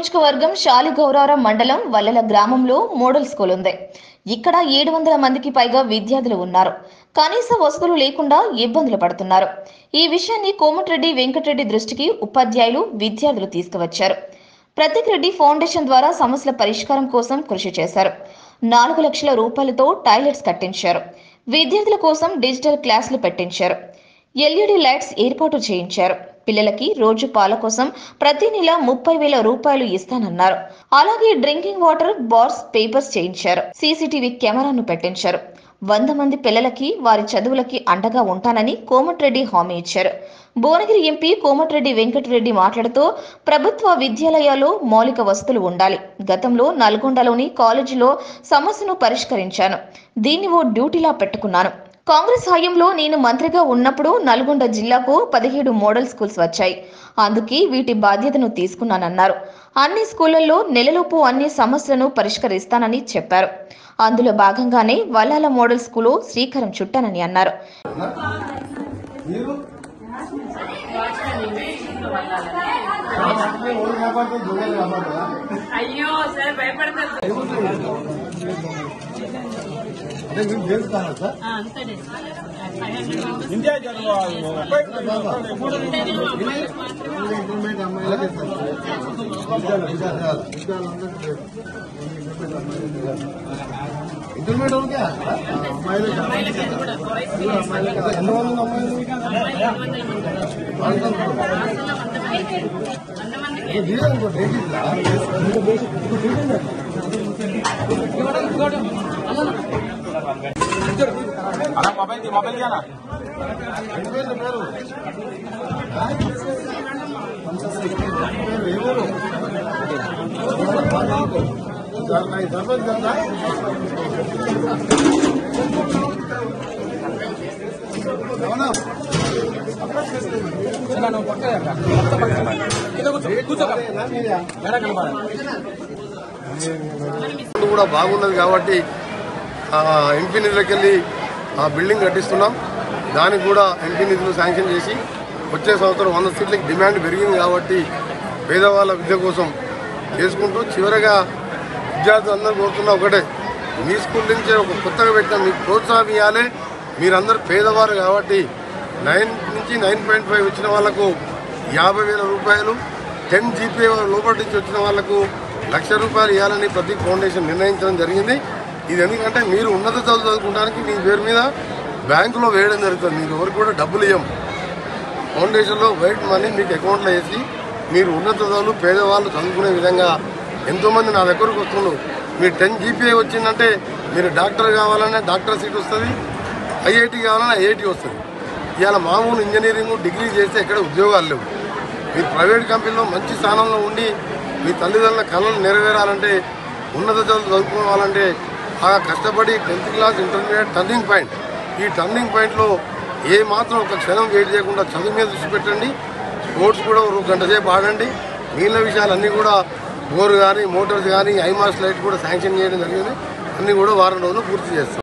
నియోజకవర్గం శాలిగౌరారం మండలం వల్లల గ్రామంలో మోడల్ స్కూల్ ఉంది ఇక్కడ ఏడు వందల మందికి పైగా విద్యార్థులు ఉన్నారు కనీస వసతులు లేకుండా ఇబ్బందులు పడుతున్నారు ఈ విషయాన్ని కోమటిరెడ్డి వెంకటరెడ్డి దృష్టికి ఉపాధ్యాయులు విద్యార్థులు తీసుకువచ్చారు ప్రతీక్ రెడ్డి ఫౌండేషన్ ద్వారా సమస్యల పరిష్కారం కోసం కృషి చేశారు నాలుగు లక్షల రూపాయలతో టాయిలెట్స్ కట్టించారు విద్యార్థుల కోసం డిజిటల్ క్లాసులు పెట్టించారు ఎల్ఈడి లైట్స్ ఏర్పాటు చేయించారు పిల్లలకి రోజు పాల కోసం ప్రతి నెల ముప్పై వేల రూపాయలు ఇస్తానన్నారు అలాగే డ్రింకింగ్ వాటర్ బార్స్ పేపర్స్ చేయించారు సీసీటీవీ కెమెరాను పెట్టించారు వంద మంది పిల్లలకి వారి చదువులకి అండగా ఉంటానని కోమటిరెడ్డి హామీ ఇచ్చారు భువనగిరి ఎంపీ కోమటిరెడ్డి వెంకటరెడ్డి మాట్లాడుతూ ప్రభుత్వ విద్యాలయాల్లో మౌలిక వసతులు ఉండాలి గతంలో నల్గొండలోని కాలేజీలో సమస్యను పరిష్కరించాను దీన్ని ఓ డ్యూటీలా పెట్టుకున్నాను కాంగ్రెస్ హయాంలో నేను మంత్రిగా ఉన్నప్పుడు నల్గొండ జిల్లాకు పదిహేడు మోడల్ స్కూల్స్ వచ్చాయి అందుకే వీటి బాధ్యతను తీసుకున్నానన్నారు అన్ని స్కూళ్లలో నెలలోపు అన్ని సమస్యలను పరిష్కరిస్తానని చెప్పారు అందులో భాగంగానే వల్లాల మోడల్ స్కూలు శ్రీకారం చుట్టానని అన్నారు మీరు ఓడి కాపాడితే జోగాలు కాపాడతారా అయ్యో సార్ భయపడతారు అంటే మీరు చేస్తారా సార్ అంతనే five hundred members India improvement అమ్మాయిలకే సార్ విద్యార్థులు, విద్యార్థులు. ఇంటర్మీడియట్ వాళ్ళకే అమ్మాయిలు అమ్మాయిలకి కూడా బాయ్స్ ఎంతమంది అమ్మాయిలు వంద మందికి వంద మందికి ఇది ఇంకో బేసిక్లా? అన్న మొబైల్ మొబైల్ ఇయ్యనా ఎంత పేరు పేరు ఆ? పేరు ఏ ఊరు? సార్ నాకు సర్పంచ్ కదా అవునా కూర్చోరా మీరా కూడా బాగున్నది కాబట్టి ఆ ఎంపీ నిధులకు వెళ్ళి ఆ బిల్డింగ్ కట్టిస్తున్నాం దానికి కూడా ఎంపీ నిధులు శాంక్షన్ చేసి వచ్చే సంవత్సరం వంద సీట్లకి డిమాండ్ పెరిగింది కాబట్టి పేదవాళ్ళ విద్య కోసం చేసుకుంటూ చివరగా విద్యార్థులు అందరూ కోరుతున్న ఒకటే మీ స్కూల్ నుంచే ఒక కొత్తగా పెట్టిన మీకు ప్రోత్సాహం ఇవ్వాలి మీరందరూ పేదవారు కాబట్టి నైన్ నుంచి నైన్ పాయింట్ ఫైవ్ వచ్చిన వాళ్ళకు యాభై వేల రూపాయలు టెన్ జీపీ లోపల నుంచి వచ్చిన వాళ్ళకు లక్ష రూపాయలు ఇవ్వాలని ప్రతి ఫౌండేషన్ నిర్ణయించడం జరిగింది ఇది ఎందుకంటే మీరు ఉన్నత చదువు చదువుకోవడానికి మీ పేరు మీద బ్యాంకులో వేయడం జరుగుతుంది మీరు ఎవరికి కూడా డబ్బులు ఇవ్వం ఫౌండేషన్లో వైట్ మనీ మీకు అకౌంట్లో వేసి మీరు ఉన్నత చదువులు పేదవాళ్ళు చదువుకునే విధంగా ఎంతోమంది నా దగ్గరకు వస్తున్నారు మీరు టెన్ జీపీఏ వచ్చిందంటే మీరు డాక్టర్ కావాలన్నా డాక్టర్ సీట్ వస్తుంది ఐఐటి కావాలన్నా ఐఐటి వస్తుంది ఇవాళ మామూలు ఇంజనీరింగ్ డిగ్రీ చేస్తే ఎక్కడ ఉద్యోగాలు లేవు మీరు ప్రైవేట్ కంపెనీలో మంచి స్థానంలో ఉండి మీ తల్లిదండ్రుల కళలు నెరవేరాలంటే ఉన్నత చదువులు చదువుకోవాలంటే బాగా కష్టపడి tenth class intermediate turning point ఈ టర్నింగ్ పాయింట్లో ఏ మాత్రం ఒక క్షణం వెయిట్ చేయకుండా చదువు మీద దృష్టి పెట్టండి స్పోర్ట్స్ కూడా ఒక గంట సేపు ఆడండి మిగిలిన విషయాలన్నీ కూడా బోర్ కానీ మోటార్స్ కానీ ఐమాస్ లైట్ కూడా శాంక్షన్ చేయడం జరిగింది అన్నీ కూడా వారం రోజులు పూర్తి చేస్తాం